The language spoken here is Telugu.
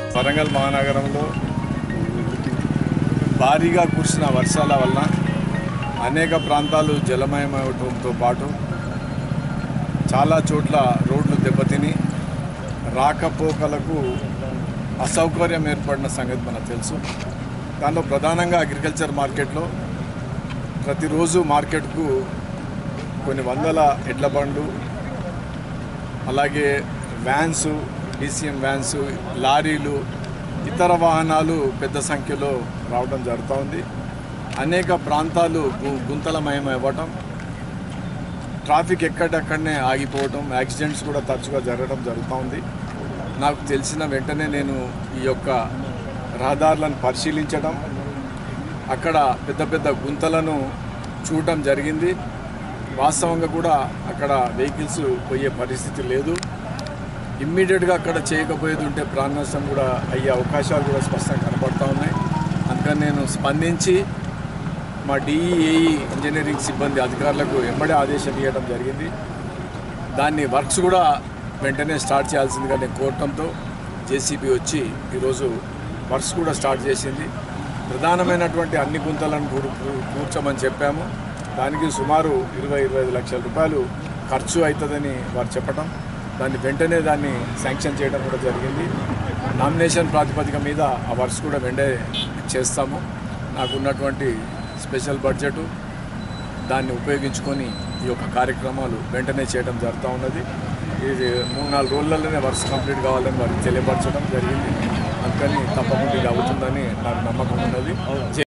వరంగల్ మహానగరంలో భారీగా కురిసిన వర్షాల వలన అనేక ప్రాంతాలు జలమయమవడంతో పాటు చాలా చోట్ల రోడ్లు దెబ్బతిని రాకపోకలకు అసౌకర్యం ఏర్పడిన సంగతి మనకు తెలుసు దానిలో ప్రధానంగా అగ్రికల్చర్ మార్కెట్లో ప్రతిరోజు మార్కెట్కు కొన్ని వందల ఎడ్ల బండ్లు అలాగే వ్యాన్స్ డీసీఎం వ్యాన్స్ లారీలు ఇతర వాహనాలు పెద్ద సంఖ్యలో రావడం జరుగుతూ ఉంది అనేక ప్రాంతాలు గు- గుంతలమయం అవ్వటం ట్రాఫిక్ ఎక్కడెక్కడనే ఆగిపోవటం యాక్సిడెంట్స్ కూడా తరచుగా జరగడం జరుగుతూ ఉంది నాకు తెలిసిన వెంటనే నేను ఈ యొక్క రహదారులను పరిశీలించడం అక్కడ పెద్ద పెద్ద గుంతలను చూడటం జరిగింది వాస్తవంగా కూడా అక్కడ వెహికల్స్ పోయే పరిస్థితి లేదు ఇమ్మీడియట్గా అక్కడ చేయకపోయేది ఉంటే ప్రాణ నష్టం కూడా అయ్యే అవకాశాలు కూడా స్పష్టంగా కనపడతా ఉన్నాయి అందుకని నేను స్పందించి మా డిఈఏఈ ఇంజనీరింగ్ సిబ్బంది అధికారులకు వెంబడే ఆదేశం ఇవ్వడం జరిగింది దాన్ని వర్క్స్ కూడా వెంటనే స్టార్ట్ చేయాల్సిందిగా నేను కోరటంతో జేసీబీ వచ్చి ఈరోజు వర్క్స్ కూడా స్టార్ట్ చేసింది ప్రధానమైనటువంటి అన్ని గుంతలను కూర్- కూ- కూర్చోమని చెప్పాము దానికి సుమారు ఇరవై ఇరవై ఐదు లక్షల రూపాయలు ఖర్చు అవుతుందని వారు చెప్పడం దాన్ని వెంటనే దాన్ని శాంక్షన్ చేయడం కూడా జరిగింది నామినేషన్ ప్రాతిపదిక మీద ఆ వర్క్స్ కూడా వెంటనే చేస్తాము నాకు ఉన్నటువంటి స్పెషల్ బడ్జెట్ దాన్ని ఉపయోగించుకొని ఈ యొక్క కార్యక్రమాలు వెంటనే చేయడం జరుగుతూ ఉన్నది ఇది మూడు నాలుగు రోజులలోనే వర్క్స్ కంప్లీట్ కావాలని వారికి తెలియపరచడం జరిగింది అందుకని తప్పకుండా ఇది అవుతుందని నాకు నమ్మకం ఉన్నది